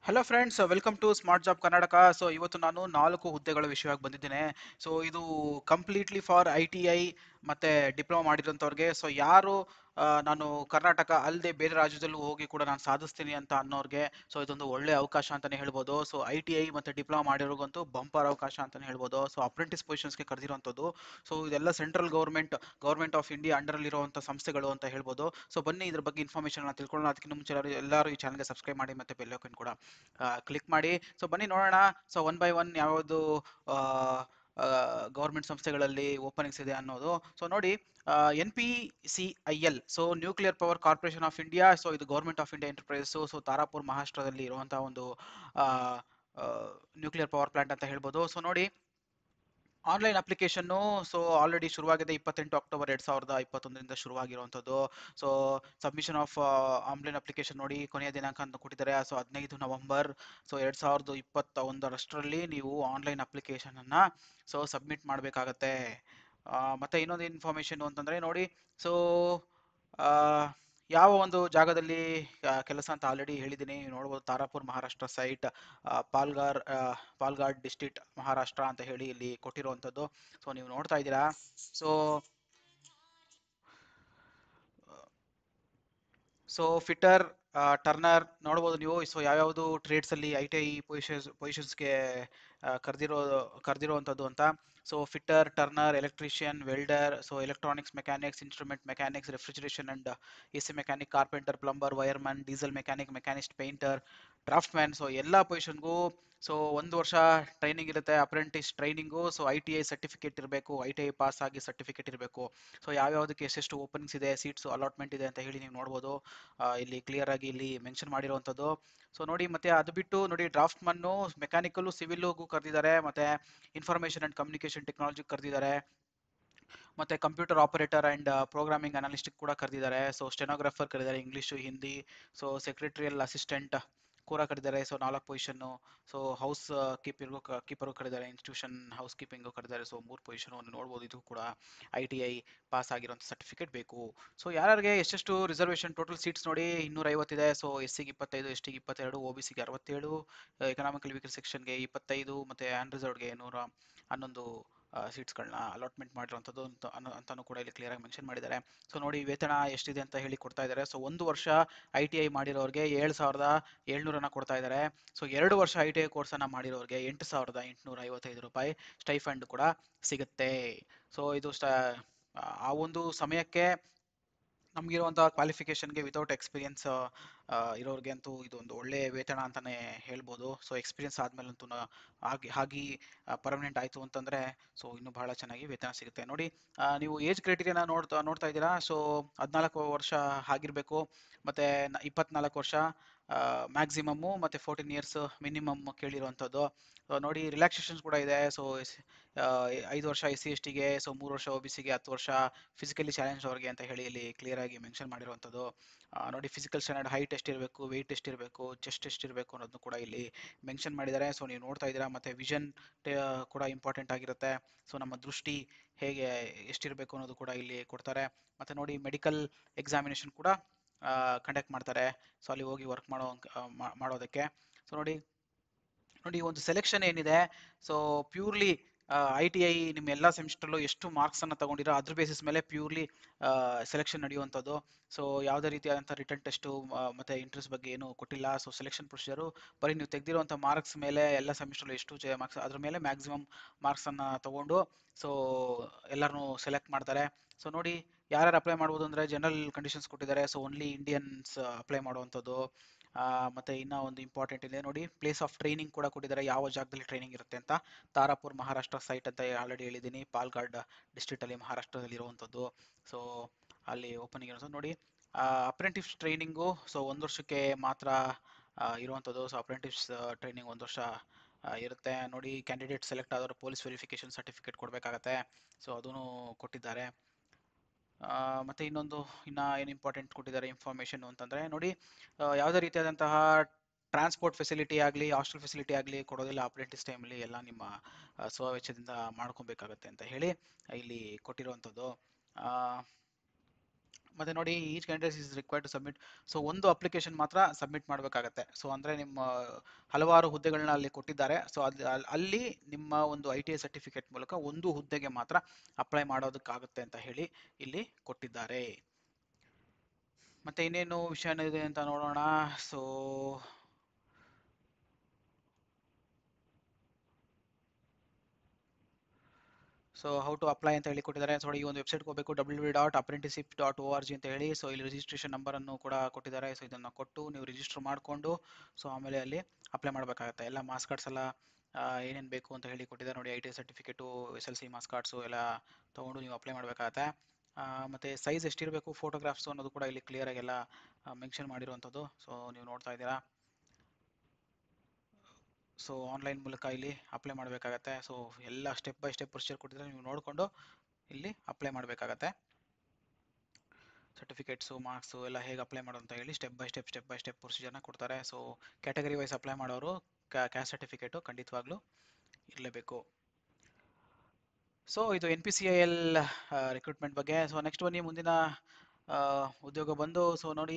hello friends welcome to smart job Karnataka so ಇವತ್ತು ನಾನು ನಾಲ್ಕು ಹುದ್ದೆಗಳ ವಿಷಯವಾಗಿ ಬಂದಿದ್ದೇನೆ ಸೊ ಇದು completely for I T I ಮತ್ತೆ ಡಿಪ್ಲೊಮಾ ಮಾಡಿರೋಂಥವ್ರಿಗೆ ಸೊ ಯಾರು ಆ, ನಾನು ಕರ್ನಾಟಕ ಅಲ್ಲದೆ ಬೇರೆ ರಾಜ್ಯದಲ್ಲೂ ಹೋಗಿ ಕೂಡ ನಾನು ಸಾಧಿಸ್ತೀನಿ ಅಂತ ಅನ್ನೋರಿಗೆ ಸೊ ಇದೊಂದು ಒಳ್ಳೆ ಅವಕಾಶ ಅಂತಾನೆ ಹೇಳ್ಬೋದು ಸೊ ಐ ಟಿ ಐ ಮತ್ತೆ ಡಿಪ್ಲೊಮಾ ಮಾಡಿರೋರ್ಗಂತೂ ಬಂಪರ್ ಅವಕಾಶ ಅಂತಾನೆ ಹೇಳ್ಬೋದು ಸೊ ಅಪ್ರೆಂಟಿಸ್ ಪೊಸಿಷನ್ಸ್ಗೆ ಕರೆದಿರೋಂಥದ್ದು ಸೊ ಇದೆಲ್ಲ central government government of India under ಇರುವಂಥ ಸಂಸ್ಥೆಗಳು ಅಂತ ಹೇಳ್ಬೋದು ಸೊ ಬನ್ನಿ ಇದ್ರ ಬಗ್ಗೆ ಇನ್ಫಾರ್ಮೇಷನ್ ತಿಳ್ಕೊಳ್ಳೋಣ ಅದಕ್ಕಿಂತ ಮುಂಚೆ ಎಲ್ಲರೂ- ಎಲ್ಲರೂ ಈ ಚಾನಲ್ಗೆ ಸಬ್ಸ್ಕ್ರೈಬ್ ಮಾಡಿ ಮತ್ತೆ ಬೆಲ್ ಐಕನ್ ಕೂಡ ಕ್ಲಿಕ್ ಮಾಡಿ ಸೊ ಬನ್ನಿ ನೋಡೋಣ ಸೊ ಒನ್ ಬೈ ಒನ್ ಯಾವ್ಯಾವುದು ಗೌರ್ಮೆಂಟ್ ಸಂಸ್ಥೆಗಳಲ್ಲಿ ಓಪನಿಂಗ್ಸ್ ಇದೆ ಅನ್ನೋದು ಸೊ ನೋಡಿ N P C I L so nuclear power corporation of India so ಇದು government of India enterprise so Tarapur ಮಹಾರಾಷ್ಟ್ರದಲ್ಲಿ ಇರುವಂತಹ ಒಂದು ನ್ಯೂಕ್ಲಿಯರ್ ಪವರ್ ಪ್ಲಾಂಟ್ ಅಂತ ಹೇಳ್ಬೋದು ಸೊ ನೋಡಿ ಆನ್ಲೈನ್ ಅಪ್ಲಿಕೇಶನ್ನು ಸೊ ಆಲ್ರೆಡಿ ಶುರುವಾಗಿದೆ ಇಪ್ಪತ್ತೆಂಟು ಅಕ್ಟೋಬರ್ ಎರಡ್ ಸಾವಿರದ ಇಪ್ಪತ್ತೊಂದರಿಂದ ಶುರುವಾಗಿರುವಂಥದ್ದು so submission of online application ನೋಡಿ ಕೊನೆಯ ದಿನಾಂಕ ಅಂತ ಕೊಟ್ಟಿದ್ದಾರೆ ಸೊ ಹದಿನೈದು ನವೆಂಬರ್ ಸೊ ಎರಡ್ ಸಾವಿರದ ಇಪ್ಪತ್ತ ಒಂದರಷ್ಟರಲ್ಲಿ ನೀವು ಆನ್ಲೈನ್ ಅಪ್ಲಿಕೇಶನ್ ಅನ್ನ ಸೊ ಸಬ್ಮಿಟ್ ಮಾಡಬೇಕಾಗತ್ತೆ ಮತ್ತೆ ಇನ್ನೊಂದು ಇನ್ಫಾರ್ಮೇಶನ್ ಅಂತಂದ್ರೆ ನೋಡಿ ಸೊ ಯಾವ ಒಂದು ಜಾಗದಲ್ಲಿ ಆ, ಕೆಲಸ ಅಂತ ಆಲ್ರೆಡಿ ಹೇಳಿದ್ದೀನಿ ನೀವು ನೋಡ್ಬೋದು ತಾರಾಪುರ್ ಮಹಾರಾಷ್ಟ್ರ ಸೈಟ್ ಪಾಲ್ಗಾರ್ ಆ, ಪಾಲ್ಗಾಡ್ ಡಿಸ್ಟ್ರಿಕ್ಟ್ ಮಹಾರಾಷ್ಟ್ರ ಅಂತ ಹೇಳಿ ಇಲ್ಲಿ ಕೊಟ್ಟಿರುವಂಥದ್ದು ಸೊ ನೀವು ನೋಡ್ತಾ ಇದ್ದೀರಾ ಸೊ ಸೊ ಫಿಟ್ಟರ್ ಟರ್ನರ್ ನೋಡ್ಬೋದು ನೀವು ಸೊ ಯಾವ್ಯಾವುದು ಟ್ರೇಡ್ಸ್ ಅಲ್ಲಿ ಐ ಟಿ ಐ ಪೊಸಿಷನ್ಸ್ ಪೊಸಿಷನ್ಸ್ಗೆ ಕರೆದಿರೋ ಕರೆದಿರುವಂಥದ್ದು ಅಂತ so fitter turner electrician welder so electronics mechanics instrument mechanics refrigeration and A C mechanic carpenter plumber wireman diesel mechanic machinist painter draughtsman so ಎಲ್ಲ ಪೊಸಿಷನ್ಗೂ so ಒಂದು ವರ್ಷ training ಇರುತ್ತೆ apprentice training so I T I certificate ಇರಬೇಕು I T I pass ಆಗಿ certificate ಇರಬೇಕು so ಯಾವ್ಯಾವುದಕ್ಕೆ ಎಷ್ಟೆಷ್ಟು ಓಪನಿಂಗ್ಸ್ ಇದೆ ಸೀಟ್ಸ್ ಅಲಾಟ್ಮೆಂಟ್ ಇದೆ ಅಂತ ಹೇಳಿ ನೀವು ನೋಡ್ಬೋದು ಆ, ಇಲ್ಲಿ ಕ್ಲಿಯರ್ ಆಗಿ ಇಲ್ಲಿ ಮೆನ್ಷನ್ ಮಾಡಿರುವಂಥದ್ದು ಸೊ ನೋಡಿ ಮತ್ತೆ ಅದು ಬಿಟ್ಟು ನೋಡಿ ಡ್ರಾಫ್ಟ್ ಮನ್ನು ಮೆಕ್ಯಾನಿಕಲ್ ಸಿವಿಲ್ಗೂ ಕರೆದಿದ್ದಾರೆ ಮತ್ತೆ ಇನ್ಫಾರ್ಮೇಷನ್ ಅಂಡ್ ಕಮ್ಯುನಿಕೇಶನ್ ಟೆಕ್ನಾಲಜಿ ಕರೆದಿದ್ದಾರೆ ಮತ್ತೆ computer operator and programming analyst ಕೂಡ ಕರೆದಿದ್ದಾರೆ ಸೊ ಸ್ಟೆನೋಗ್ರಾಫರ್ ಕರೆದಿದ್ದಾರೆ English Hindi so secretarial assistant ಕೂಡ ಕರೆದಿದ್ದಾರೆ ಸೊ ನಾಲ್ಕು ಪೊಸಿಷನ್ನು ಸೊ ಹೌಸ್ ಕೀಪಿಂಗು ಕೀಪರ್ಗೂ ಕರೆದಿದ್ದಾರೆ ಇನ್ಸ್ಟಿಟ್ಯೂಷನ್ ಹೌಸ್ ಕೀಪಿಂಗು ಕರೆದಿದ್ದಾರೆ ಸೊ ಮೂರು ಪೊಸಿಷನ್ ನೋಡ್ಬೋದು ಇದು ಕೂಡ ಐ ಟಿ ಐ ಪಾಸ್ ಆಗಿರೋಂಥ ಸರ್ಟಿಫಿಕೇಟ್ ಬೇಕು ಸೊ ಯಾರ್ಯಾರಿಗೆ ಎಷ್ಟೆಷ್ಟು ರಿಸರ್ವೇಷನ್ ಟೋಟಲ್ ಸೀಟ್ಸ್ ನೋಡಿ ಇನ್ನೂರ ಐವತ್ತಿದೆ ಸೊ ಎಸ್ ಸಿಗೆ ಇಪ್ಪತ್ತೈದು ಎಸ್ ಟಿಗೆ ಇಪ್ಪತ್ತೆರಡು ಒ ಬಿ ಸಿಗೆ ಅರವತ್ತೇಳು ಎಕನಾಮಿಕಲ್ ವೀಕರ್ ಸೆಕ್ಷನ್ಗೆ ಇಪ್ಪತ್ತೈದು ಮತ್ತು ಅನ್ರಿಸರ್ವ್ಡ್ಗೆ ನೂರ ಹನ್ನೊಂದು ಸೀಟ್ಸ್ಗಳನ್ನ ಅಲಾಟ್ಮೆಂಟ್ ಮಾಡಿರುವಂಥದ್ದು ಅಂತ ಅನ್ನೋ- ಅಂತಾನು ಕೂಡ ಇಲ್ಲಿ ಕ್ಲಿಯರ್ ಆಗಿ ಮೆನ್ಷನ್ ಮಾಡಿದ್ದಾರೆ ಸೊ ನೋಡಿ ವೇತನ ಎಷ್ಟಿದೆ ಅಂತ ಹೇಳಿ ಕೊಡ್ತಾ ಇದ್ದಾರೆ ಸೊ ಒಂದು ವರ್ಷ ಐ ಟಿ ಐ ಮಾಡಿರೋರಿಗೆ ಏಳು ಸಾವಿರದ ಏಳ್ನೂರನ್ನ ಕೊಡ್ತಾ ಇದ್ದಾರೆ ಸೊ ಎರಡು ವರ್ಷ ಐ ಟಿ ಐ ಕೋರ್ಸನ್ನು ಮಾಡಿರೋರಿಗೆ ಎಂಟು ಸಾವಿರದ ಎಂಟುನೂರ ಐವತ್ತೈದು ರೂಪಾಯಿ ಸ್ಟೈಫಂಡ್ ಕೂಡ ಸಿಗುತ್ತೆ ಸೊ ಇದು ಸ್ಟ ಆ ಒಂದು ಸಮಯಕ್ಕೆ ನಮಗಿರುವಂಥ ಕ್ವಾಲಿಫಿಕೇಷನ್ಗೆ ವಿತೌಟ್ ಎಕ್ಸ್ಪೀರಿಯನ್ಸ್ ಇರೋರಿಗೆ ಅಂತೂ ಇದು ಒಂದು ಒಳ್ಳೆ ವೇತನ ಅಂತಾನೆ ಹೇಳ್ಬೋದು ಸೊ ಎಕ್ಸ್ಪೀರಿಯನ್ಸ್ ಆದ್ಮೇಲಂತೂ ನ- ಹಾಗೆ ಹಾಗೆ ಪರ್ಮನೆಂಟ್ ಆಯಿತು ಅಂತಂದ್ರೆ ಸೊ ಇನ್ನೂ ಬಹಳ ಚೆನ್ನಾಗಿ ವೇತನ ಸಿಗುತ್ತೆ ನೋಡಿ ಆ, ನೀವು ಏಜ್ ಕ್ರೈಟೀರಿಯಾನ ನೋಡ್ತಾ ನೋಡ್ತಾ ಇದ್ದೀರಾ ಸೊ ಹದಿನಾಲ್ಕು ವರ್ಷ ಆಗಿರಬೇಕು ಮತ್ತೆ ನ- ಇಪ್ಪತ್ನಾಲ್ಕು ವರ್ಷ ಮ್ಯಾಕ್ಸಿಮಮ್ಮು ಮತ್ತೆ ಫೋರ್ಟೀನ್ ಇಯರ್ಸ್ ಮಿನಿಮಮ್ ಕೇಳಿರುವಂಥದ್ದು So ನೋಡಿ ರಿಲ್ಯಾಕ್ಸೇಷನ್ಸ್ ಕೂಡ ಇದೆ ಸೊ ಐದು ವರ್ಷ ಎಸ್ ಸಿ ಎಸ್ ಟಿಗೆ ಸೊ ಮೂರು ವರ್ಷ ಒ ಬಿ ಸಿಗೆ ಹತ್ತು ವರ್ಷ ಫಿಸಿಕಲಿ ಚಾಲೆಂಜ್ ಅವ್ರಿಗೆ ಅಂತ ಹೇಳಿ ಇಲ್ಲಿ ಕ್ಲಿಯರ್ ಆಗಿ ಮೆನ್ಷನ್ ಮಾಡಿರುವಂಥದ್ದು ಆ, ನೋಡಿ ಫಿಸಿಕಲ್ ಸ್ಟ್ಯಾಂಡರ್ಡ್ ಹೈಟ್ ಎಷ್ಟಿರಬೇಕು ವೆಯ್ಟ್ ಎಷ್ಟಿರಬೇಕು ಚೆಸ್ಟ್ ಎಷ್ಟಿರಬೇಕು ಅನ್ನೋದನ್ನು ಕೂಡ ಇಲ್ಲಿ ಮೆನ್ಷನ್ ಮಾಡಿದ್ದಾರೆ ಸೊ ನೀವು ನೋಡ್ತಾ ಇದ್ದೀರಾ ಮತ್ತೆ ವಿಷನ್ ಕೂಡ ಇಂಪಾರ್ಟೆಂಟ್ ಆಗಿರುತ್ತೆ ಸೊ ನಮ್ಮ ದೃಷ್ಟಿ ಹೇಗೆ ಎಷ್ಟಿರಬೇಕು ಅನ್ನೋದು ಕೂಡ ಇಲ್ಲಿ ಕೊಡ್ತಾರೆ ಮತ್ತೆ ನೋಡಿ ಮೆಡಿಕಲ್ ಎಕ್ಸಾಮಿನೇಷನ್ ಕೂಡ ಕಂಡಕ್ಟ್ ಮಾಡ್ತಾರೆ ಸೊ ಅಲ್ಲಿ ಹೋಗಿ ವರ್ಕ್ ಮಾಡೋ ಆ, ಮಾ- ಮಾಡೋದಕ್ಕೆ ಸೊ ನೋಡಿ ನೋಡಿ ಒಂದು ಸೆಲೆಕ್ಷನ್ ಏನಿದೆ so purely I T I ನಿಮ್ಮ ಎಲ್ಲ ಸೆಮಿಸ್ಟರ್ಲು ಎಷ್ಟು ಮಾರ್ಕ್ಸ್ ಅನ್ನ ತಗೊಂಡಿರೋ ಅದ್ರ ಬೇಸಿಸ್ ಮೇಲೆ ಪ್ಯೂರ್ಲಿ ಸೆಲೆಕ್ಷನ್ ನಡೆಯುವಂಥದ್ದು ಸೊ ಯಾವುದೇ ರೀತಿಯಾದಂಥ ರಿಟರ್ನ್ ಟೆಸ್ಟು ಮತ್ತೆ ಇಂಟ್ರೆಸ್ಟ್ ಬಗ್ಗೆ ಏನು ಕೊಟ್ಟಿಲ್ಲ ಸೊ ಸೆಲೆಕ್ಷನ್ ಪ್ರೊಸೀಜರು ಬರೀ ನೀವು ತೆಗೆದಿರುವಂಥ ಮಾರ್ಕ್ಸ್ ಮೇಲೆ ಎಲ್ಲ ಸೆಮಿಸ್ಟರ್ಲು ಎಷ್ಟು ಮಾರ್ಕ್ಸ್ ಅದ್ರ ಮೇಲೆ ಮ್ಯಾಕ್ಸಿಮಮ್ ಮಾರ್ಕ್ಸ್ ಅನ್ನ ತಗೊಂಡು ಸೊ ಎಲ್ಲರನ್ನೂ ಸೆಲೆಕ್ಟ್ ಮಾಡ್ತಾರೆ ಸೊ ನೋಡಿ ಯಾರ್ಯಾರು ಅಪ್ಲೈ ಮಾಡ್ಬೋದು ಅಂದ್ರೆ ಜನರಲ್ ಕಂಡೀಷನ್ಸ್ ಕೊಟ್ಟಿದ್ದಾರೆ ಸೊ ಓನ್ಲಿ ಇಂಡಿಯನ್ಸ್ ಅಪ್ಲೈ ಮಾಡುವಂಥದ್ದು ಆ, ಮತ್ತೆ ಇನ್ನ ಒಂದು ಇಂಪಾರ್ಟೆಂಟ್ ಇದೆ ನೋಡಿ ಪ್ಲೇಸ್ ಆಫ್ ಟ್ರೈನಿಂಗ್ ಕೂಡ ಕೊಟ್ಟಿದ್ದಾರೆ ಯಾವ ಜಾಗದಲ್ಲಿ ಟ್ರೈನಿಂಗ್ ಇರುತ್ತೆ ಅಂತ ತಾರಾಪುರ್ ಮಹಾರಾಷ್ಟ್ರ ಸೈಟ್ ಅಂತ ಆಲ್ರೆಡಿ ಹೇಳಿದ್ದೀನಿ ಪಾಲ್ಗಾಡ್ ಡಿಸ್ಟ್ರಿಕ್ಟ್ ಅಲ್ಲಿ ಮಹಾರಾಷ್ಟ್ರದಲ್ಲಿ ಇರುವಂಥದ್ದು ಸೊ ಅಲ್ಲಿ ಓಪನಿಂಗ್ ಇರೋದು ನೋಡಿ ಅಪ್ರೆಂಟಿಸ್ ಟ್ರೈನಿಂಗು ಸೊ ಒಂದು ವರ್ಷಕ್ಕೆ ಮಾತ್ರ ಆ, ಇರುವಂಥದ್ದು ಸೊ ಅಪ್ರೆಂಟಿಸ್ ಟ್ರೈನಿಂಗ್ ಒಂದು ವರ್ಷ ಆ, ಇರುತ್ತೆ ನೋಡಿ ಕ್ಯಾಂಡಿಡೇಟ್ ಸೆಲೆಕ್ಟ್ ಆದವರು ಪೊಲೀಸ್ ವೆರಿಫಿಕೇಶನ್ ಸರ್ಟಿಫಿಕೇಟ್ ಕೊಡಬೇಕಾಗತ್ತೆ ಸೊ ಅದನ್ನು ಕೊಟ್ಟಿದ್ದಾರೆ ಆ, ಮತ್ತೆ ಇನ್ನೊಂದು ಇನ್ನ ಏನು ಇಂಪಾರ್ಟೆಂಟ್ ಕೊಟ್ಟಿದ್ದಾರೆ ಇನ್ಫಾರ್ಮೇಶನ್ ಅಂತಂದ್ರೆ ನೋಡಿ ಆ, ಯಾವುದೇ ರೀತಿಯಾದಂತಹ ಟ್ರಾನ್ಸ್ಪೋರ್ಟ್ ಫೆಸಿಲಿಟಿ ಆಗಲಿ ಹಾಸ್ಟೆಲ್ ಫೆಸಿಲಿಟಿ ಆಗಲಿ ಕೊಡೋದಿಲ್ಲ ಅಪ್ರೆಂಟಿಸ್ ಟೈಮಲ್ಲಿ ಎಲ್ಲ ನಿಮ್ಮ ಆ, ಸ್ವವೆಚ್ಚದಿಂದ ಮಾಡ್ಕೊಬೇಕಾಗತ್ತೆ ಅಂತ ಹೇಳಿ ಇಲ್ಲಿ ಕೊಟ್ಟಿರುವಂಥದ್ದು ಮತ್ತೆ ನೋಡಿ each candidate is required to submit so ಒಂದು ಅಪ್ಲಿಕೇಶನ್ ಮಾತ್ರ ಸಬ್ಮಿಟ್ ಮಾಡಬೇಕಾಗತ್ತೆ ಸೊ ಅಂದ್ರೆ ನಿಮ್ಮ ಹಲವಾರು ಹುದ್ದೆಗಳನ್ನ ಅಲ್ಲಿ ಕೊಟ್ಟಿದ್ದಾರೆ ಸೊ ಅದು ಅಲ್- ಅಲ್ಲಿ ನಿಮ್ಮ ಒಂದು ಐ ಟಿ ಐ ಸರ್ಟಿಫಿಕೇಟ್ ಮೂಲಕ ಒಂದು ಹುದ್ದೆಗೆ ಮಾತ್ರ ಅಪ್ಲೈ ಮಾಡೋದಕ್ಕಾಗುತ್ತೆ ಅಂತ ಹೇಳಿ ಇಲ್ಲಿ ಕೊಟ್ಟಿದ್ದಾರೆ ಮತ್ತೆ ಇನ್ನೇನು ವಿಷಯ ಇದೆ ಅಂತ ನೋಡೋಣ so so how to apply ಅಂತ ಹೇಳಿ ಕೊಟ್ಟಿದ್ದಾರೆ ಸೊ ಈ ಒಂದು ವೆಬ್ಸೈಟ್ಗೆ ಹೋಗಬೇಕು W W dot apprenticeship dot O R G ಅಂತ ಹೇಳಿ ಸೊ ಇಲ್ಲಿ ರಿಜಿಸ್ಟ್ರೇಷನ್ ನಂಬರ್ ಅನ್ನು ಕೂಡ ಕೊಟ್ಟಿದ್ದಾರೆ ಸೊ ಇದನ್ನು ಕೊಟ್ಟು ನೀವು ರಿಜಿಸ್ಟರ್ ಮಾಡಿಕೊಂಡು ಸೊ ಆಮೇಲೆ ಅಲ್ಲಿ ಅಪ್ಲೈ ಮಾಡಬೇಕಾಗತ್ತೆ ಎಲ್ಲ ಮಾರ್ಕ್ಸ್ ಕಾರ್ಡ್ಸ್ ಎಲ್ಲ ಏನೇನು ಬೇಕು ಅಂತ ಹೇಳಿ ಕೊಟ್ಟಿದ್ದಾರೆ ನೋಡಿ I T certificate S L C marks cards ಎಲ್ಲ ತೊಗೊಂಡು ನೀವು ಅಪ್ಲೈ ಮಾಡಬೇಕಾಗತ್ತೆ ಮತ್ತು ಸೈಜ್ ಎಷ್ಟಿರಬೇಕು ಫೋಟೋಗ್ರಾಫ್ಸು ಅನ್ನೋದು ಕೂಡ ಇಲ್ಲಿ ಕ್ಲಿಯರಾಗಿ ಎಲ್ಲ ಮೆನ್ಷನ್ ಮಾಡಿರುವಂಥದ್ದು ಸೊ ನೀವು ನೋಡ್ತಾ ಇದ್ದೀರಾ ಸೊ ಆನ್ಲೈನ್ ಮೂಲಕ ಇಲ್ಲಿ ಅಪ್ಲೈ ಮಾಡಬೇಕಾಗತ್ತೆ ಸೊ ಎಲ್ಲ ಸ್ಟೆಪ್ ಬೈ ಸ್ಟೆಪ್ ಪ್ರೊಸೀಜರ್ ಕೊಟ್ಟಿದ್ರೆ ನೀವು ನೋಡಿಕೊಂಡು ಇಲ್ಲಿ ಅಪ್ಲೈ ಮಾಡಬೇಕಾಗತ್ತೆ ಸರ್ಟಿಫಿಕೇಟ್ಸು ಮಾರ್ಕ್ಸು ಎಲ್ಲ ಹೇಗೆ ಅಪ್ಲೈ ಮಾಡೋದು ಅಂತ ಹೇಳಿ step by step step by step ಪ್ರೊಸೀಜರ್ನ ಕೊಡ್ತಾರೆ ಸೊ ಕ್ಯಾಟಗರಿ ವೈಸ್ ಅಪ್ಲೈ ಮಾಡೋರು ಕ್ಯಾಸ್ಟ್ ಸರ್ಟಿಫಿಕೇಟು ಖಂಡಿತವಾಗ್ಲೂ ಇರಲೇಬೇಕು ಸೊ ಇದು N P C I L recruitment ಬಗ್ಗೆ ಸೊ ನೆಕ್ಸ್ಟ್ ಬನ್ನಿ ಮುಂದಿನ ಆ, ಉದ್ಯೋಗ ಬಂದು ಸೊ ನೋಡಿ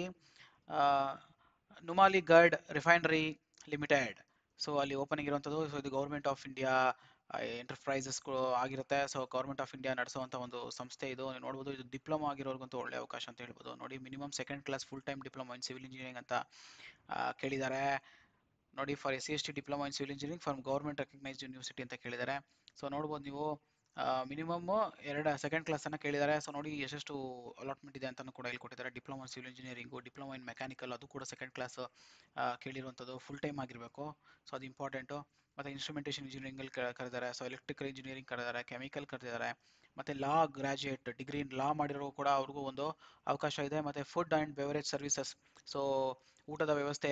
Numaligarh refinery limited so ಅಲ್ಲಿ ಓಪನಿಂಗ್ ಇರುವಂಥದ್ದು ಸೊ ಇದು ಗೌರ್ಮೆಂಟ್ ಆಫ್ ಇಂಡಿಯಾ ಎಂಟರ್ಪ್ರೈಸಸ್ ಆಗಿರುತ್ತೆ ಸೊ ಗೌರ್ಮೆಂಟ್ ಆಫ್ ಇಂಡಿಯಾ ನಡೆಸುವಂಥ ಒಂದು ಸಂಸ್ಥೆ ಇದು ನೀವು ನೋಡ್ಬೋದು ಇದು ಡಿಪ್ಲೊಮಾ ಆಗಿರೋರ್ಗಂತೂ ಒಳ್ಳೆ ಅವಕಾಶ ಅಂತ ಹೇಳ್ಬೋದು ನೋಡಿ minimum second class full time diploma in civil engineering ಅಂತ ಆ, ಕೇಳಿದ್ದಾರೆ ನೋಡಿ for S C S T diploma in civil engineering from government recognised university ಅಂತ ಕೇಳಿದ್ದಾರೆ ಸೊ ನೋಡ್ಬೋದು ನೀವು ಮಿನಿಮಮ್ ಎರಡು ಸೆಕೆಂಡ್ ಕ್ಲಾಸ್ ಅನ್ನ ಕೇಳಿದ್ದಾರೆ ಸೊ ನೋಡಿ ಎಷ್ಟೆಷ್ಟು ಅಲಾಟ್ಮೆಂಟ್ ಇದೆ ಅಂತಾನು ಕೂಡ ಇಲ್ಲಿ ಕೊಟ್ಟಿದ್ದಾರೆ diploma civil engineering diploma in mechanical ಅದು ಕೂಡ ಸೆಕೆಂಡ್ ಕ್ಲಾಸ್ ಕೇಳಿರುವಂಥದ್ದು ಫುಲ್ ಟೈಮ್ ಆಗಿರಬೇಕು ಸೊ ಅದು ಇಂಪಾರ್ಟೆಂಟು ಮತ್ತು ಇನ್ಸ್ಟ್ರುಮೆಂಟೇಷನ್ ಇಂಜಿನಿಯರಿಂಗಲ್ಲಿ ಕರೆದಿದ್ದಾರೆ ಸೊ ಎಲೆಕ್ಟ್ರಿಕಲ್ ಇಂಜಿನಿಯರಿಂಗ್ ಕರೆದಿದ್ದಾರೆ ಕೆಮಿಕಲ್ ಕರೆದಿದ್ದಾರೆ ಮತ್ತು ಲಾ ಗ್ರಾಜುಯೇಟ್ ಡಿಗ್ರಿ ಇನ್ ಲಾ ಮಾಡಿರೋ ಕೂಡ ಅವ್ರಿಗೂ ಒಂದು ಅವಕಾಶ ಇದೆ ಮತ್ತು food and beverage services so ಊಟದ ವ್ಯವಸ್ಥೆ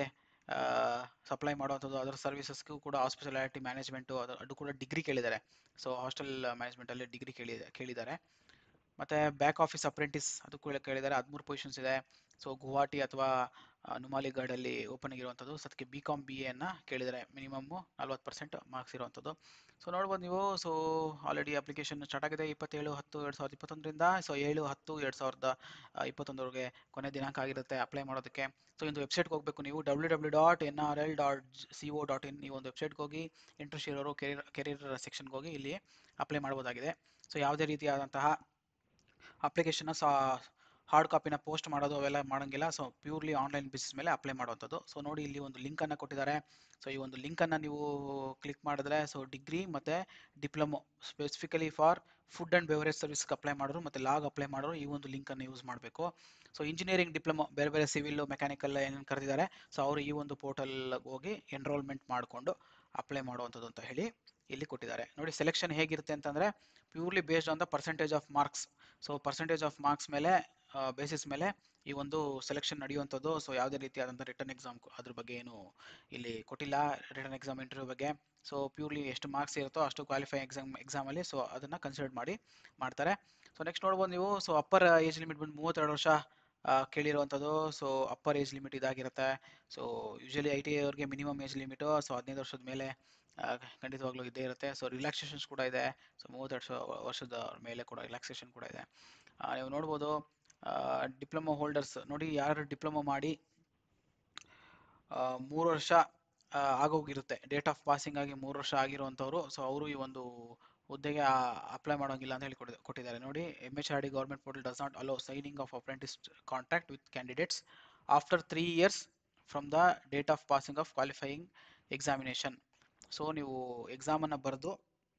ಸಪ್ಲೈ ಮಾಡುವಂಥದ್ದು ಅದರ ಸರ್ವಿಸಸ್ಗೂ ಕೂಡ ಹಾಸ್ಪಿಟಾಲಿಟಿ ಮ್ಯಾನೇಜ್ಮೆಂಟು ಅದು ಅದು ಕೂಡ ಡಿಗ್ರಿ ಕೇಳಿದ್ದಾರೆ ಸೊ ಹಾಸ್ಟೆಲ್ ಮ್ಯಾನೇಜ್ಮೆಂಟಲ್ಲಿ ಡಿಗ್ರಿ ಕೇಳಿ ಕೇಳಿದ್ದಾರೆ ಮತ್ತು ಬ್ಯಾಕ್ ಆಫೀಸ್ ಅಪ್ರೆಂಟಿಸ್ ಅದು ಕೂಡ ಕೇಳಿದ್ದಾರೆ ಹದಿಮೂರು ಪೊಸಿಷನ್ಸ್ ಇದೆ ಸೊ ಗುವಾಹಟಿ ಅಥವಾ ನುಮಾಲಿಗಢಲ್ಲಿ ಓಪನಿಂಗ್ ಇರುವಂಥದ್ದು ಸೊ ಅದಕ್ಕೆ ಬಿ ಕಾಮ್ ಬಿ ಎನ್ನ ಕೇಳಿದ್ದಾರೆ ಮಿನಿಮಮ್ಮು ನಲ್ವತ್ತು ಪರ್ಸೆಂಟ್ ಮಾರ್ಕ್ಸ್ ಇರುವಂಥದ್ದು ಸೊ ನೋಡ್ಬೋದು ನೀವು ಸೊ ಆಲ್ರೆಡಿ ಅಪ್ಲಿಕೇಶನ್ ಸ್ಟಾರ್ಟ್ ಆಗಿದೆ ಇಪ್ಪತ್ತೇಳು ಹತ್ತು ಎರಡು ಸಾವಿರದ ಇಪ್ಪತ್ತೊಂದರಿಂದ ಸೊ ಏಳು ಹತ್ತು ಎರಡು ಸಾವಿರದ ಆ, ಇಪ್ಪತ್ತೊಂದರವರೆಗೆ ಕೊನೆ ದಿನಾಂಕ ಆಗಿರುತ್ತೆ ಅಪ್ಲೈ ಮಾಡೋದಕ್ಕೆ ಸೊ ಒಂದು ವೆಬ್ಸೈಟ್ಗೆ ಹೋಗಬೇಕು ನೀವು W W dot N R L dot C O dot in ಈ ಒಂದು ವೆಬ್ಸೈಟ್ಗೆ ಹೋಗಿ ಇಂಟ್ರೆಸ್ಟ್ ಇರೋರು ಕೆರಿಯರ್ ಕೆರಿಯರ್ ಸೆಕ್ಷನ್ಗೆ ಹೋಗಿ ಇಲ್ಲಿ ಅಪ್ಲೈ ಮಾಡ್ಬೋದಾಗಿದೆ ಸೊ ಯಾವುದೇ ರೀತಿಯಾದಂತಹ ಅಪ್ಲಿಕೇಶನ್ನ ಸಾ ಹಾರ್ಡ್ ಕಾಪಿನ ಪೋಸ್ಟ್ ಮಾಡೋದು ಅವೆಲ್ಲ ಮಾಡೋಂಗಿಲ್ಲ ಸೊ ಪ್ಯೂರ್ಲಿ ಆನ್ಲೈನ್ ಬೇಸಿಸ್ ಮೇಲೆ ಅಪ್ಲೈ ಮಾಡುವಂಥದ್ದು ಸೊ ನೋಡಿ ಇಲ್ಲಿ ಒಂದು ಲಿಂಕನ್ನು ಕೊಟ್ಟಿದ್ದಾರೆ ಸೊ ಈ ಒಂದು ಲಿಂಕನ್ನು ನೀವು ಕ್ಲಿಕ್ ಮಾಡಿದ್ರೆ ಸೊ ಡಿಗ್ರಿ ಮತ್ತು diploma specifically for food and beverage ಸರ್ವಿಸ್ಗೆ ಅಪ್ಲೈ ಮಾಡೋರು ಮತ್ತು ಲಾಗ್ ಅಪ್ಲೈ ಮಾಡೋರು ಈ ಒಂದು ಲಿಂಕನ್ನು ಯೂಸ್ ಮಾಡಬೇಕು ಸೊ ಇಂಜಿನಿಯರಿಂಗ್ ಡಿಪ್ಲೊಮೊ ಬೇರೆ ಬೇರೆ ಸಿವಿಲ್ ಮೆಕ್ಯಾನಿಕಲ್ ಏನೇನು ಕರೆದಿದ್ದಾರೆ ಸೊ ಅವರು ಈ ಒಂದು ಪೋರ್ಟಲ್ಗೆ ಹೋಗಿ ಎನ್ರೋಲ್ಮೆಂಟ್ ಮಾಡಿಕೊಂಡು ಅಪ್ಲೈ ಮಾಡುವಂಥದ್ದು ಅಂತ ಹೇಳಿ ಇಲ್ಲಿ ಕೊಟ್ಟಿದ್ದಾರೆ ನೋಡಿ ಸೆಲೆಕ್ಷನ್ ಹೇಗಿರುತ್ತೆ ಅಂತಂದರೆ purely based on the percentage of marks so percentage of marks ಮೇಲೆ ಬೇಸಿಸ್ ಮೇಲೆ ಈ ಒಂದು ಸೆಲೆಕ್ಷನ್ ನಡೆಯುವಂಥದ್ದು ಸೊ ಯಾವುದೇ ರೀತಿಯಾದಂಥ ರಿಟರ್ನ್ ಎಕ್ಸಾಮ್ ಅದ್ರ ಬಗ್ಗೆ ಏನು ಇಲ್ಲಿ ಕೊಟ್ಟಿಲ್ಲ ರಿಟರ್ನ್ ಎಕ್ಸಾಮ್ ಇಂಟರ್ವ್ಯೂ ಬಗ್ಗೆ ಸೊ ಪ್ಯೂರ್ಲಿ ಎಷ್ಟು ಮಾರ್ಕ್ಸ್ ಇರುತ್ತೋ ಅಷ್ಟು ಕ್ವಾಲಿಫೈ ಎಕ್ಸಾಮ್ ಎಕ್ಸಾಮಲ್ಲಿ ಸೊ ಅದನ್ನು ಕನ್ಸಿಡರ್ ಮಾಡಿ ಮಾಡ್ತಾರೆ ಸೊ ನೆಕ್ಸ್ಟ್ ನೋಡ್ಬೋದು ನೀವು ಸೊ ಅಪ್ಪರ್ ಏಜ್ ಲಿಮಿಟ್ ಬಂದು ಮೂವತ್ತೆರಡು ವರ್ಷ ಆ, ಕೇಳಿರುವಂಥದ್ದು ಸೊ ಅಪ್ಪರ್ ಏಜ್ ಲಿಮಿಟ್ ಇದಾಗಿರುತ್ತೆ so usually I T I ಅವ್ರಿಗೆ ಮಿನಿಮಮ್ ಏಜ್ ಲಿಮಿಟು ಸೊ ಹದಿನೈದು ವರ್ಷದ ಮೇಲೆ ಆ, ಖಂಡಿತವಾಗ್ಲೂ ಇದ್ದೇ ಇರುತ್ತೆ ಸೊ ರಿಲ್ಯಾಕ್ಸೇಷನ್ಸ್ ಕೂಡ ಇದೆ ಸೊ ಮೂವತ್ತೆರಡು ವರ್ಷ- ವರ್ಷದ ಮೇಲೆ ಕೂಡ ರಿಲ್ಯಾಕ್ಸೇಷನ್ ಕೂಡ ಇದೆ ಆ, ನೀವು ನೋಡ್ಬೋದು ಡಿಪ್ಲೊಮಾ ಹೋಲ್ಡರ್ಸ್ ನೋಡಿ ಯಾರು ಡಿಪ್ಲೊಮಾ ಮಾಡಿ ಆ, ಮೂರು ವರ್ಷ ಆ, ಆಗೋಗಿರುತ್ತೆ ಡೇಟ್ ಆಫ್ ಪಾಸಿಂಗ್ ಆಗಿ ಮೂರು ವರ್ಷ ಆಗಿರುವಂಥವ್ರು ಸೊ ಅವರು ಈ ಒಂದು ಹುದ್ದೆಗೆ ಅಪ್ಲೈ ಮಾಡೋಂಗಿಲ್ಲ ಅಂತ ಹೇಳಿ ಕೊಟ್ಟಿದೆ- ಕೊಟ್ಟಿದ್ದಾರೆ ನೋಡಿ M H R D government portal does not allow signing of apprentice contract with candidates after three years from the date of passing of qualifying examination so ನೀವು ಎಕ್ಸಾಮನ್ನು ಬರೆದು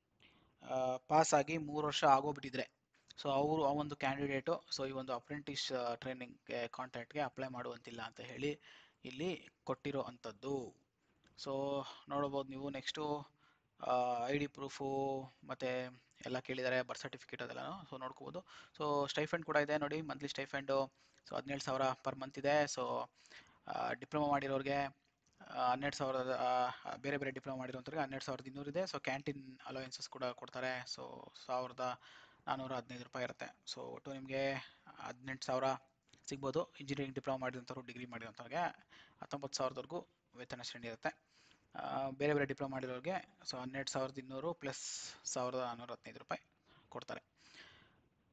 ಪಾಸ್ ಆಗಿ ಮೂರು ವರ್ಷ ಆಗೋಗ್ಬಿಟ್ಟಿದ್ರೆ ಸೊ ಅವರು ಆ ಒಂದು ಕ್ಯಾಂಡಿಡೇಟು ಸೊ ಈ ಒಂದು ಅಪ್ರೆಂಟಿಸ್ ಟ್ರೈನಿಂಗ್ಗೆ ಕಾಂಟ್ರಾಕ್ಟ್ಗೆ ಅಪ್ಲೈ ಮಾಡುವಂತಿಲ್ಲ ಅಂತ ಹೇಳಿ ಇಲ್ಲಿ ಕೊಟ್ಟಿರೋ ಅಂಥದ್ದು ಸೊ ನೋಡ್ಬೋದು ನೀವು ನೆಕ್ಸ್ಟು ಐ ಡಿ ಪ್ರೂಫು ಮತ್ತು ಎಲ್ಲ ಕೇಳಿದ್ದಾರೆ ಬರ್ತ್ ಸರ್ಟಿಫಿಕೇಟ್ ಅದೆಲ್ಲನೂ ಸೊ ನೋಡ್ಕೋಬೋದು ಸೊ ಸ್ಟೈಫಂಡ್ ಕೂಡ ಇದೆ ನೋಡಿ ಮಂತ್ಲಿ ಸ್ಟೈಫಂಡು ಸೊ ಹದಿನೇಳು ಸಾವಿರ ಪರ್ ಮಂತ್ ಇದೆ ಸೊ ಡಿಪ್ಲೊಮಾ ಮಾಡಿರೋರಿಗೆ ಆ, ಹನ್ನೆರಡು ಸಾವಿರದ ಆ, ಬೇರೆ ಬೇರೆ ಡಿಪ್ಲೊಮಾ ಮಾಡಿರೋಂಥವ್ರಿಗೆ ಹನ್ನೆರಡು ಸಾವಿರದ ಇನ್ನೂರು ಇದೆ ಸೊ ಕ್ಯಾಂಟೀನ್ ಅಲೋಯನ್ಸಸ್ ಕೂಡ ಕೊಡ್ತಾರೆ ಸೊ ಸಾವಿರದ ನಾನ್ನೂರ ಹದಿನೈದು ರೂಪಾಯಿ ಇರುತ್ತೆ ಸೊ ಒಟ್ಟು ನಿಮಗೆ ಹದಿನೆಂಟು ಸಾವಿರ ಸಿಗ್ಬೋದು ಇಂಜಿನಿಯರಿಂಗ್ ಡಿಪ್ಲೊಮಾ ಮಾಡಿದಂಥವ್ರು ಡಿಗ್ರಿ ಮಾಡಿದಂಥವ್ರಿಗೆ ಹತ್ತೊಂಬತ್ತು ಸಾವಿರದವರೆಗೂ ವೇತನ ಶ್ರೇಣಿ ಇರುತ್ತೆ ಆ, ಬೇರೆ ಬೇರೆ ಡಿಪ್ಲೊಮಾ ಮಾಡಿರೋರಿಗೆ ಸೊ ಹನ್ನೆರಡು ಸಾವಿರದ ಇನ್ನೂರು ಪ್ಲಸ್ ಸಾವಿರದ ನಾನ್ನೂರ ಹದಿನೈದು ರೂಪಾಯಿ ಕೊಡ್ತಾರೆ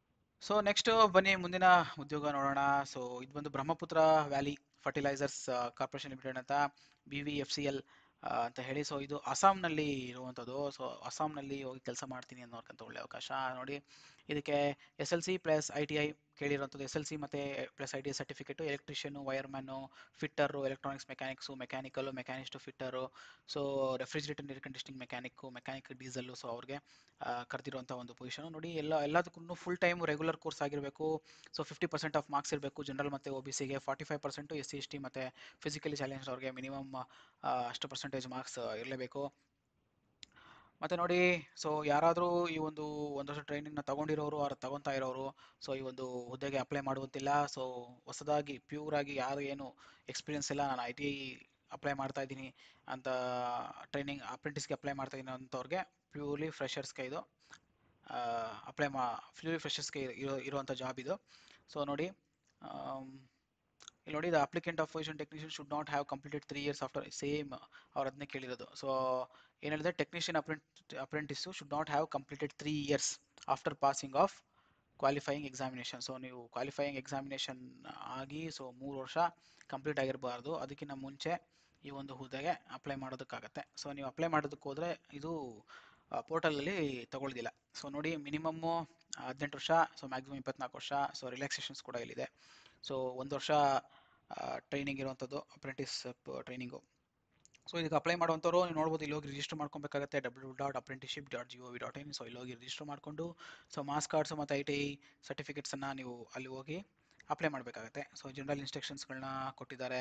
ಸೊ ನೆಕ್ಸ್ಟ್ ಬನ್ನಿ ಮುಂದಿನ ಉದ್ಯೋಗ ನೋಡೋಣ ಸೊ ಇದು ಬಂದು Brahmaputra valley fertilisers corporation limited ಅಂತ B V F C L ಅಂತ ಹೇಳಿ ಸೊ ಇದು ಅಸ್ಸಾಂನಲ್ಲಿ ಇರುವಂಥದ್ದು ಸೊ ಅಸ್ಸಾಂನಲ್ಲಿ ಹೋಗಿ ಕೆಲಸ ಮಾಡ್ತೀನಿ ಅನ್ನೋರ್ಕಂತ ಒಳ್ಳೆ ಅವಕಾಶ ನೋಡಿ ಇದಕ್ಕೆ S L C plus I T I ಕೇಳಿರೋಂಥದ್ದು ಎಸ್ ಎಲ್ ಸಿ ಮತ್ತು plus I T I certificate electrician wireman fitter electronics mechanics mechanical machinist fitter so refrigerator air conditioning mechanic mechanic diesel so ಅವ್ರಿಗೆ ಕರೆದಿರುವಂಥ ಒಂದು position ನೋಡಿ ಎಲ್ಲ ಎಲ್ಲದಕ್ಕೂ full time regular course ಆಗಿರಬೇಕು so fifty percent of marks ಇರಬೇಕು general ಮತ್ತು O B ಸಿಗೆ forty five percent S C S T ಮತ್ತು ಫಿಸಿಕಲಿ ಚಾಲೆಂಜ್ ಅವ್ರಿಗೆ ಮಿನಿಮಮ್ ಅಷ್ಟು ಪರ್ಸೆಂಟೇಜ್ ಮಾರ್ಕ್ಸ್ ಇರಲೇಬೇಕು ಮತ್ತು ನೋಡಿ ಸೊ ಯಾರಾದರೂ ಈ ಒಂದು ಒಂದು ವರ್ಷ ಟ್ರೈನಿಂಗ್ನ ತಗೊಂಡಿರೋರು ಅವ್ರು ತಗೊತಾ ಇರೋರು ಸೊ ಈ ಒಂದು ಹುದ್ದೆಗೆ ಅಪ್ಲೈ ಮಾಡುವಂತಿಲ್ಲ ಸೊ ಹೊಸದಾಗಿ ಪ್ಯೂರ್ ಆಗಿ ಯಾರು ಏನು ಎಕ್ಸ್ಪೀರಿಯನ್ಸ್ ಇಲ್ಲ ನಾನು ಐ ಟಿ ಐ ಅಪ್ಲೈ ಮಾಡ್ತಾ ಇದ್ದೀನಿ ಅಂತ ಟ್ರೈನಿಂಗ್ ಅಪ್ರೆಂಟಿಸ್ಗೆ ಅಪ್ಲೈ ಮಾಡ್ತಾ ಇದ್ದೀನಿ ಅಂಥವ್ರಿಗೆ ಪ್ಯೂರ್ಲಿ ಫ್ರೆಷರ್ಸ್ಗೆ ಇದು ಅಪ್ಲೈ ಮಾ ಪ್ಯೂರ್ಲಿ ಫ್ರೆಷರ್ಸ್ಗೆ ಇರೋ ಇರುವಂಥ ಜಾಬ್ ಇದು ಸೊ ನೋಡಿ ಇಲ್ಲಿ ನೋಡಿ the applicant of position technician should not have completed three years after same ಅವ್ರು ಅದನ್ನೇ ಕೇಳಿರೋದು ಸೊ ಏನು ಹೇಳಿದ್ರೆ ಟೆಕ್ನಿಷಿಯನ್ ಅಪ್ರೆಂಟ್ apprentice should not have completed three years after passing of qualifying examination so ನೀವು ಕ್ವಾಲಿಫೈಯಿಂಗ್ ಎಕ್ಸಾಮಿನೇಷನ್ ಆಗಿ ಸೊ ಮೂರು ವರ್ಷ ಕಂಪ್ಲೀಟ್ ಆಗಿರಬಾರ್ದು ಅದಕ್ಕಿಂತ ಮುಂಚೆ ಈ ಒಂದು ಹುದ್ದೆಗೆ ಅಪ್ಲೈ ಮಾಡೋದಕ್ಕಾಗತ್ತೆ ಸೊ ನೀವು ಅಪ್ಲೈ ಮಾಡೋದಕ್ಕೆ ಹೋದರೆ ಇದು ಪೋರ್ಟಲಲ್ಲಿ ತಗೊಳ್ದಿಲ್ಲ ಸೊ ನೋಡಿ ಮಿನಿಮಮ್ಮು ಹದಿನೆಂಟು ವರ್ಷ ಸೊ ಮ್ಯಾಕ್ಸಿಮಮ್ ಇಪ್ಪತ್ನಾಲ್ಕು ವರ್ಷ ಸೊ ರಿಲ್ಯಾಕ್ಸೇಷನ್ಸ್ ಕೂಡ ಇಲ್ಲಿದೆ ಸೊ ಒಂದು ವರ್ಷ ಟ್ರೈನಿಂಗ್ ಇರುವಂಥದ್ದು ಅಪ್ರೆಂಟಿಸ್ ಟ್ರೈನಿಂಗು ಸೊ ಇದಕ್ಕೆ ಅಪ್ಲೈ ಮಾಡುವಂಥವ್ರು ನೀವು ನೋಡ್ಬೋದು ಇಲ್ಲಿ ಹೋಗಿ ರಿಜಿಸ್ಟರ್ ಮಾಡ್ಕೊಬೇಕಾಗುತ್ತೆ W dot apprenticeship dot G O V dot in so ಇಲ್ಲಿ ಹೋಗಿ ರಿಜಿಸ್ಟರ್ ಮಾಡಿಕೊಂಡು ಸೊ ಮಾಸ್ ಕಾರ್ಡ್ಸು ಮತ್ತು ಐ ಟಿ ಐ ಸರ್ಟಿಫಿಕೇಟ್ಸನ್ನು ನೀವು ಅಲ್ಲಿ ಹೋಗಿ ಅಪ್ಲೈ ಮಾಡಬೇಕಾಗತ್ತೆ ಸೊ ಜನರಲ್ ಇನ್ಸ್ಟ್ರಕ್ಷನ್ಸ್ಗಳನ್ನ ಕೊಟ್ಟಿದ್ದಾರೆ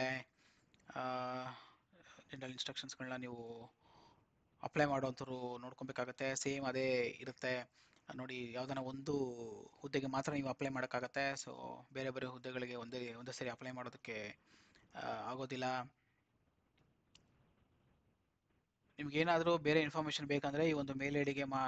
ಜನರಲ್ ಇನ್ಸ್ಟ್ರಕ್ಷನ್ಸ್ಗಳನ್ನ ನೀವು ಅಪ್ಲೈ ಮಾಡೋಂಥವ್ರು ನೋಡ್ಕೊಬೇಕಾಗತ್ತೆ ಸೇಮ್ ಅದೇ ಇರುತ್ತೆ ನೋಡಿ ಯಾವ್ದಾನ ಒಂದು ಹುದ್ದೆಗೆ ಮಾತ್ರ ನೀವು ಅಪ್ಲೈ ಮಾಡೋಕ್ಕಾಗತ್ತೆ ಸೊ ಬೇರೆ ಬೇರೆ ಹುದ್ದೆಗಳಿಗೆ ಒಂದೇ ಒಂದೇ ಸರಿ ಅಪ್ಲೈ ಮಾಡೋದಕ್ಕೆ ಆಗೋದಿಲ್ಲ ನಿಮ್ಗೇನಾದರೂ ಬೇರೆ ಇನ್ಫಾರ್ಮೇಷನ್ ಬೇಕಂದರೆ ಈ ಒಂದು ಮೇಲ್ ಐಡಿಗೆ ಮಾ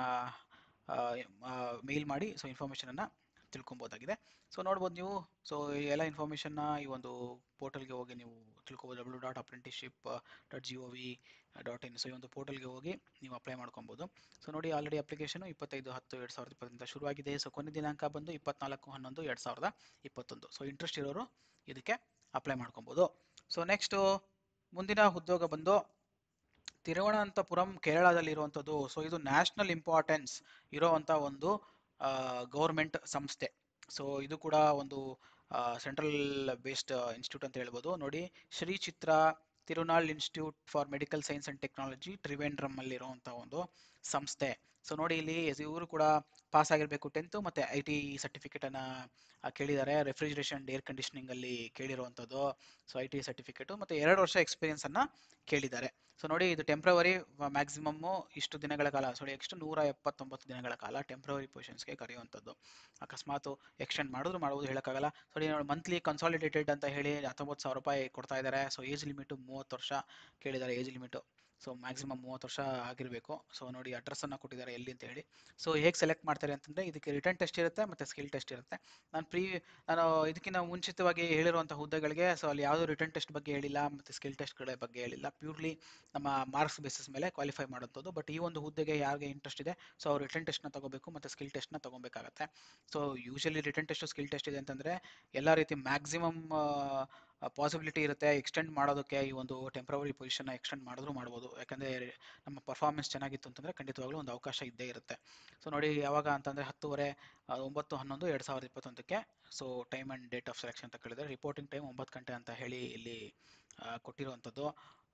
ಮೇಲ್ ಮಾಡಿ ಸೊ ಇನ್ಫಾರ್ಮೇಷನನ್ನು ತಿಳ್ಕೊಬೋದಾಗಿದೆ ಸೊ ನೋಡ್ಬೋದು ನೀವು ಸೊ ಎಲ್ಲ ಇನ್ಫಾರ್ಮೇಷನ್ನ ಈ ಒಂದು ಪೋರ್ಟಲ್ಗೆ ಹೋಗಿ ನೀವು ತಿಳ್ಕೊಬೋದು W dot apprenticeship dot G O V dot in so ಈ ಒಂದು ಪೋರ್ಟಲ್ಗೆ ಹೋಗಿ ನೀವು ಅಪ್ಲೈ ಮಾಡ್ಕೊಬೋದು ಸೊ ನೋಡಿ ಆಲ್ರೆಡಿ ಅಪ್ಲಿಕೇಶನು ಇಪ್ಪತ್ತೈದು ಹತ್ತು ಎರಡು ಸಾವಿರದ ಇಪ್ಪತ್ತರಿಂದ ಶುರುವಾಗಿದೆ ಸೊ ಕೊನೆ ದಿನಾಂಕ ಬಂದು ಇಪ್ಪತ್ನಾಲ್ಕು ಹನ್ನೊಂದು ಎರಡು ಸಾವಿರದ ಇಪ್ಪತ್ತೊಂದು ಸೊ ಇಂಟ್ರೆಸ್ಟ್ ಇರೋರು ಇದಕ್ಕೆ ಅಪ್ಲೈ ಮಾಡ್ಕೊಬೋದು ಸೊ ನೆಕ್ಸ್ಟು ಮುಂದಿನ ಉದ್ಯೋಗ ಬಂದು ತಿರುವನಂತಪುರಂ ಕೇರಳದಲ್ಲಿರುವಂಥದ್ದು ಸೊ ಇದು ನ್ಯಾಷನಲ್ ಇಂಪಾರ್ಟೆನ್ಸ್ ಇರೋವಂಥ ಒಂದು ಗೌರ್ಮೆಂಟ್ ಸಂಸ್ಥೆ ಸೊ ಇದು ಕೂಡ ಒಂದು ಸೆಂಟ್ರಲ್ ಬೇಸ್ಡ್ ಇನ್ಸ್ಟಿಟ್ಯೂಟ್ ಅಂತ ಹೇಳ್ಬೋದು ನೋಡಿ Sree Chitra Tirunal institute for medical science and technology Trivandrum ಅಲ್ಲಿರುವಂಥ ಒಂದು ಸಂಸ್ಥೆ ಸೊ ನೋಡಿ ಇಲ್ಲಿ ಇವರು ಕೂಡ ಪಾಸ್ ಆಗಿರಬೇಕು ಟೆಂತು ಮತ್ತು ಐ ಟಿ ಸರ್ಟಿಫಿಕೇಟನ್ನು ಕೇಳಿದ್ದಾರೆ ರೆಫ್ರಿಜರೇಷನ್ ಏರ್ ಕಂಡೀಷನಿಂಗ್ ಅಲ್ಲಿ ಕೇಳಿರುವಂಥದ್ದು ಸೊ ಐ ಟಿ ಸರ್ಟಿಫಿಕೇಟು ಮತ್ತು ಎರಡು ವರ್ಷ ಎಕ್ಸ್ಪೀರಿಯನ್ಸನ್ನು ಕೇಳಿದ್ದಾರೆ ಸೊ ನೋಡಿ ಇದು ಟೆಂಪ್ರವರಿ ಮ್ಯಾಕ್ಸಿಮಮ್ಮು ಇಷ್ಟು ದಿನಗಳ ಕಾಲ ಸೊ ಎಷ್ಟು ನೂರ ಎಪ್ಪತ್ತೊಂಬತ್ತು ದಿನಗಳ ಕಾಲ ಟೆಂಪ್ರವರಿ ಪೊಸಿಷನ್ಸ್ಗೆ ಕರೆಯುವಂಥದ್ದು ಅಕಸ್ಮಾತ್ ಎಕ್ಸ್ಟೆಂಡ್ ಮಾಡಿದ್ರು ಮಾಡ್ಬೋದು ಹೇಳೋಕ್ಕಾಗಲ್ಲ ಸೊ ನೋಡಿ ಮಂತ್ಲಿ ಕನ್ಸಾಲಿಡೇಟೆಡ್ ಅಂತ ಹೇಳಿ ಹತ್ತೊಂಬತ್ತು ಸಾವಿರ ರೂಪಾಯಿ ಕೊಡ್ತಾ ಇದ್ದಾರೆ ಸೊ ಏಜ್ ಲಿಮಿಟು ಮೂವತ್ತು ವರ್ಷ ಕೇಳಿದ್ದಾರೆ ಏಜ್ ಲಿಮಿಟು ಸೊ ಮ್ಯಾಕ್ಸಿಮಮ್ ಮೂವತ್ತು ವರ್ಷ ಆಗಿರಬೇಕು ಸೊ ನೋಡಿ ಅಡ್ರೆಸ್ಸನ್ನು ಕೊಟ್ಟಿದ್ದಾರೆ ಎಲ್ಲಿ ಅಂತ ಹೇಳಿ ಸೊ ಹೇಗೆ ಸೆಲೆಕ್ಟ್ ಮಾಡ್ತಾರೆ ಅಂತಂದರೆ ಇದಕ್ಕೆ ರಿಟರ್ನ್ ಟೆಸ್ಟ್ ಇರುತ್ತೆ ಮತ್ತು ಸ್ಕಿಲ್ ಟೆಸ್ಟ್ ಇರುತ್ತೆ ನಾನು ಪ್ರೀ ನಾನು ಇದಕ್ಕಿಂತ ಮುಂಚಿತವಾಗಿ ಹೇಳಿರುವಂಥ ಹುದ್ದೆಗಳಿಗೆ ಸೊ ಅಲ್ಲಿ ಯಾವುದೂ ರಿಟರ್ನ್ ಟೆಸ್ಟ್ ಬಗ್ಗೆ ಹೇಳಿಲ್ಲ ಮತ್ತು ಸ್ಕಿಲ್ ಟೆಸ್ಟ್ಗಳ ಬಗ್ಗೆ ಹೇಳಿಲ್ಲ ಪ್ಯೂರ್ಲಿ ನಮ್ಮ ಮಾರ್ಕ್ಸ್ ಬೇಸಿಸ್ ಮೇಲೆ ಕ್ವಾಲಿಫೈ ಮಾಡೋಂಥದ್ದು ಬಟ್ ಈ ಒಂದು ಹುದ್ದೆಗೆ ಯಾರಿಗೆ ಇಂಟ್ರೆಸ್ಟ್ ಇದೆ ಸೊ ಅವ್ರು ರಿಟರ್ನ್ ಟೆಸ್ಟ್ನ ತಗೋಬೇಕು ಮತ್ತು ಸ್ಕಿಲ್ ಟೆಸ್ಟ್ನ ತಗೊಬೇಕಾಗತ್ತೆ so usually written test skill test ಇದೆ ಅಂತಂದರೆ ಎಲ್ಲ ರೀತಿ ಮ್ಯಾಕ್ಸಿಮಮ್ ಪಾಸಿಬಿಲಿಟಿ ಇರುತ್ತೆ ಎಕ್ಸ್ಟೆಂಡ್ ಮಾಡೋದಕ್ಕೆ ಈ ಒಂದು ಟೆಂಪ್ರವರಿ ಪೊಸಿಷನ್ನ ಎಕ್ಸ್ಟೆಂಡ್ ಮಾಡಿದ್ರು ಮಾಡ್ಬೋದು ಯಾಕಂದರೆ ನಮ್ಮ ಪರ್ಫಾರ್ಮೆನ್ಸ್ ಚೆನ್ನಾಗಿತ್ತು ಅಂತಂದರೆ ಖಂಡಿತವಾಗ್ಲೂ ಒಂದು ಅವಕಾಶ ಇದ್ದೇ ಇರುತ್ತೆ ಸೊ ನೋಡಿ ಯಾವಾಗ ಅಂತಂದರೆ ಹತ್ತುವರೆ ಒಂಬತ್ತು ಹನ್ನೊಂದು ಎರಡು ಸಾವಿರದ ಇಪ್ಪತ್ತೊಂದಕ್ಕೆ so time and date of selection ಅಂತ ಕೇಳಿದರೆ ರಿಪೋರ್ಟಿಂಗ್ ಟೈಮ್ ಒಂಬತ್ತು ಗಂಟೆ ಅಂತ ಹೇಳಿ ಇಲ್ಲಿ ಕೊಟ್ಟಿರುವಂಥದ್ದು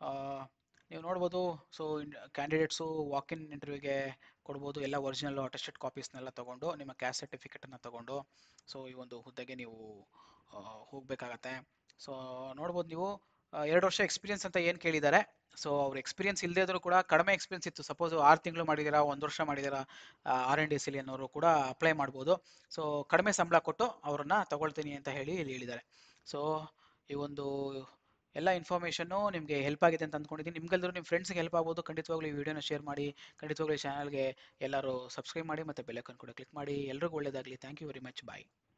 ನೀವು ನೋಡ್ಬೋದು ಸೊ ಕ್ಯಾಂಡಿಡೇಟ್ಸು ವಾಕ್ ಇನ್ ಇಂಟರ್ವ್ಯೂಗೆ ಕೊಡ್ಬೋದು ಎಲ್ಲ ಒರಿಜಿನಲ್ ಅಟೆಸ್ಟೆಡ್ ಕಾಪೀಸ್ನೆಲ್ಲ ತೊಗೊಂಡು ನಿಮ್ಮ ಕ್ಯಾಸ್ಟ್ ಸರ್ಟಿಫಿಕೇಟನ್ನು ತೊಗೊಂಡು ಸೊ ಈ ಒಂದು ಹುದ್ದೆಗೆ ನೀವು ಹೋಗಬೇಕಾಗತ್ತೆ ಸೊ ನೋಡ್ಬೋದು ನೀವು ಎರಡು ವರ್ಷ ಎಕ್ಸ್ಪೀರಿಯನ್ಸ್ ಅಂತ ಏನು ಕೇಳಿದ್ದಾರೆ ಸೊ ಅವ್ರ ಎಕ್ಸ್ಪೀರಿಯನ್ಸ್ ಇಲ್ಲದೇ ಇದ್ರೂ ಕೂಡ ಕಡಿಮೆ ಎಕ್ಸ್ಪೀರಿಯನ್ಸ್ ಇತ್ತು ಸಪೋಸ್ ಆರು ತಿಂಗಳು ಮಾಡಿದ್ದೀರಾ ಒಂದು ವರ್ಷ ಮಾಡಿದ್ದೀರಾ ಆರ್ ಎನ್ ಡಿ ಸಿ ಅನ್ನೋರು ಕೂಡ ಅಪ್ಲೈ ಮಾಡ್ಬೋದು ಸೊ ಕಡಿಮೆ ಸಂಬಳ ಕೊಟ್ಟು ಅವ್ರನ್ನ ತಗೊಳ್ತೀನಿ ಅಂತ ಹೇಳಿ ಇಲ್ಲಿ ಹೇಳಿದ್ದಾರೆ ಸೊ ಈ ಒಂದು ಎಲ್ಲ ಇನ್ಫಾರ್ಮೇಷನ್ನು ನಿಮಗೆ ಹೆಲ್ಪ್ ಆಗಿದೆ ಅಂತ ಅಂದ್ಕೊಂಡಿದ್ದೀನಿ ನಿಮ್ಗೆಲ್ಲರೂ ನಿಮ್ಮ ಫ್ರೆಂಡ್ಸ್ಗೆ ಹೆಲ್ಪ್ ಆಗ್ಬೋದು ಖಂಡಿತವಾಗ್ಲೂ ಈ ವಿಡಿಯೋನ ಶೇರ್ ಮಾಡಿ ಖಂಡಿತವಾಗ್ಲೂ ಈ ಚಾನಲ್ಗೆ ಎಲ್ಲರೂ ಸಬ್ಸ್ಕ್ರೈಬ್ ಮಾಡಿ ಮತ್ತು ಬೆಲ್ಲೈಕನ್ ಕೂಡ ಕ್ಲಿಕ್ ಮಾಡಿ ಎಲ್ರಿಗೂ ಒಳ್ಳೆಯದಾಗಲಿ thank you very much bye